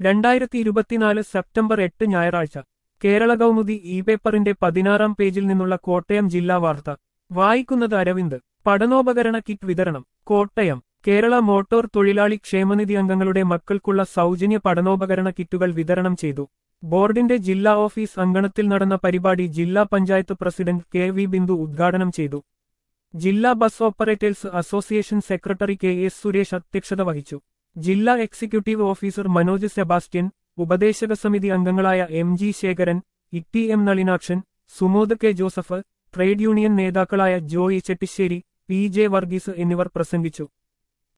രണ്ടായിരത്തി ഇരുപത്തിനാല് സെപ്റ്റംബർ എട്ട് ഞായറാഴ്ച കേരള കൗമുദി ഇ പേപ്പറിന്റെ പതിനാറാം പേജിൽ നിന്നുള്ള കോട്ടയം ജില്ലാ വാർത്ത വായിക്കുന്നത് അരവിന്ദ് പഠനോപകരണ കിറ്റ് വിതരണം കോട്ടയം കേരള മോട്ടോർ തൊഴിലാളി ക്ഷേമനിധി അംഗങ്ങളുടെ മക്കൾക്കുള്ള സൗജന്യ പഠനോപകരണ കിറ്റുകൾ വിതരണം ചെയ്തു ബോർഡിന്റെ ജില്ലാ ഓഫീസ് അങ്കണത്തിൽ നടന്ന പരിപാടി ജില്ലാ panchayat president K V Bindu ഉദ്ഘാടനം ചെയ്തു ജില്ലാ bus operators association secretary K S Suresh അധ്യക്ഷത വഹിച്ചു ജില്ലാ എക്സിക്യൂട്ടീവ് ഓഫീസർ മനോജ് സെബാസ്റ്റ്യൻ ഉപദേശക സമിതി അംഗങ്ങളായ M G Sekharan E M Nalinakshan Sumod K Joseph trade union നേതാക്കളായ Joy Chettissery P J Varghese എന്നിവർ പ്രസംഗിച്ചു